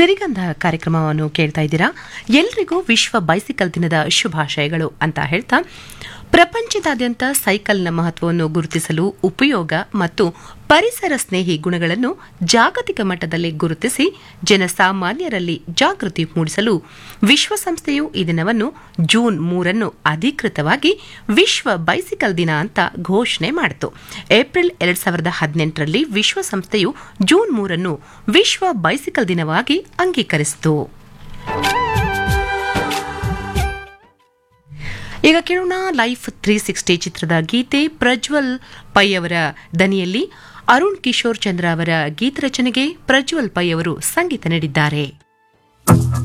ಸಿರಿಗಂಧ ಕಾರ್ಯಕ್ರಮವನ್ನು ಕೇಳ್ತಾ ಇದ್ದೀರಾ ಎಲ್ರಿಗೂ ವಿಶ್ವ ಬೈಸಿಕಲ್ ದಿನದ ಶುಭಾಶಯಗಳು ಅಂತ ಹೇಳ್ತಾ ಪ್ರಪಂಚದಾದ್ಯಂತ ಸೈಕಲ್ನ ಮಹತ್ವವನ್ನು ಗುರುತಿಸಲು ಉಪಯೋಗ ಮತ್ತು ಪರಿಸರ ಸ್ನೇಹಿ ಗುಣಗಳನ್ನು ಜಾಗತಿಕ ಮಟ್ಟದಲ್ಲಿ ಗುರುತಿಸಿ ಜನಸಾಮಾನ್ಯರಲ್ಲಿ ಜಾಗೃತಿ ಮೂಡಿಸಲು ವಿಶ್ವಸಂಸ್ಥೆಯು ಈ ದಿನವನ್ನು ಜೂನ್ ಮೂರನ್ನು ಅಧಿಕೃತವಾಗಿ ವಿಶ್ವ ಬೈಸಿಕಲ್ ದಿನ ಅಂತ ಘೋಷಣೆ ಮಾಡಿತು ಏಪ್ರಿಲ್ ಎರಡ್ ಸಾವಿರದ ಹದಿನೆಂಟರಲ್ಲಿ ವಿಶ್ವಸಂಸ್ಥೆಯು ಜೂನ್ ಮೂರನ್ನು ವಿಶ್ವ ಬೈಸಿಕಲ್ ದಿನವಾಗಿ ಅಂಗೀಕರಿಸಿತು ಈಗ ಕೇಳೋಣ ಲೈಫ್ ತ್ರೀ ಸಿಕ್ಸ್ಟಿ ಚಿತ್ರದ ಗೀತೆ ಪ್ರಜ್ವಲ್ ಪೈ ಅವರ ದನಿಯಲ್ಲಿ ಅರುಣ್ ಕಿಶೋರ್ ಚಂದ್ರ ಅವರ ಗೀತರಚನೆಗೆ ಪ್ರಜ್ವಲ್ ಪೈ ಅವರು ಸಂಗೀತ ನೀಡಿದ್ದಾರೆ